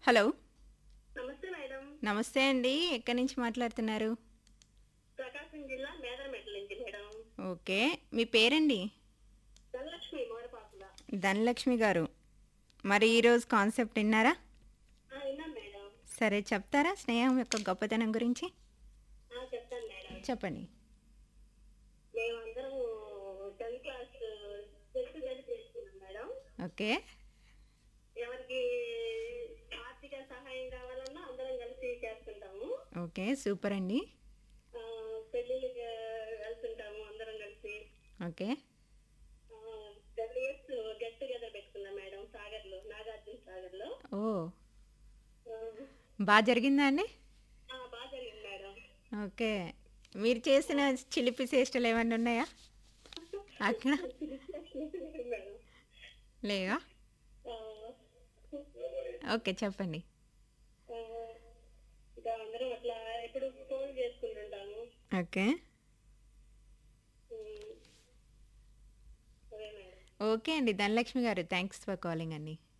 hello నమస్తే madam నమస్తే అండి ఎక్కడి నుంచి మాట్లాడుతున్నారు ప్రకాశం జిల్లా మేదరమెట్ల నుంచి మేడం ఓకే మీ పేరండి ధనలక్ష్మి మోరపాకుల ధనలక్ష్మి గారు మరి ఈరోజు కాన్సెప్ట్ విన్నారా ఆ, విన్నాం మేడం సరే చెప్తారా స్నేహం యొక్క గొప్పతనం గురించి ఆ, చెప్తాను మేడం చెప్పండి మేమందరం టెన్త్ క్లాస్ టెన్త్ గది చేసుకున్నాం మేడం ఓకే ఎవరికి ఆర్థిక సహాయం కావాలన్నా అందరం కలిసి చేస్తుంటాము ఓకే సూపర్ అండి ఆ, పెళ్ళిళ్ళకి వెళ్తుంటాము అందరం కలిసి okay ten years get together పెట్టుకున్నాం మేడం సాగర్లో నాగార్జున సాగర్లో ఓ ఆ, బాగా జరిగిందా అండి ఆ, బాగా జరిగింది మేడం ఓకే మీరు చేసిన చిలిపి చేష్టలు ఏమైనా ఉన్నాయా అక్కడ మేడం లేవా ఆ, ఓకే చెప్పండి ఆ, ఇంకా అందరం అట్లా ఎప్పుడు ఫోన్ చేసుకుంటుంటాము ఓకే ఉమ్, సరే మేడం ఓకే అండి ధనలక్ష్మి గారు థ్యాంక్స్ ఫర్ కాలింగ్ అండి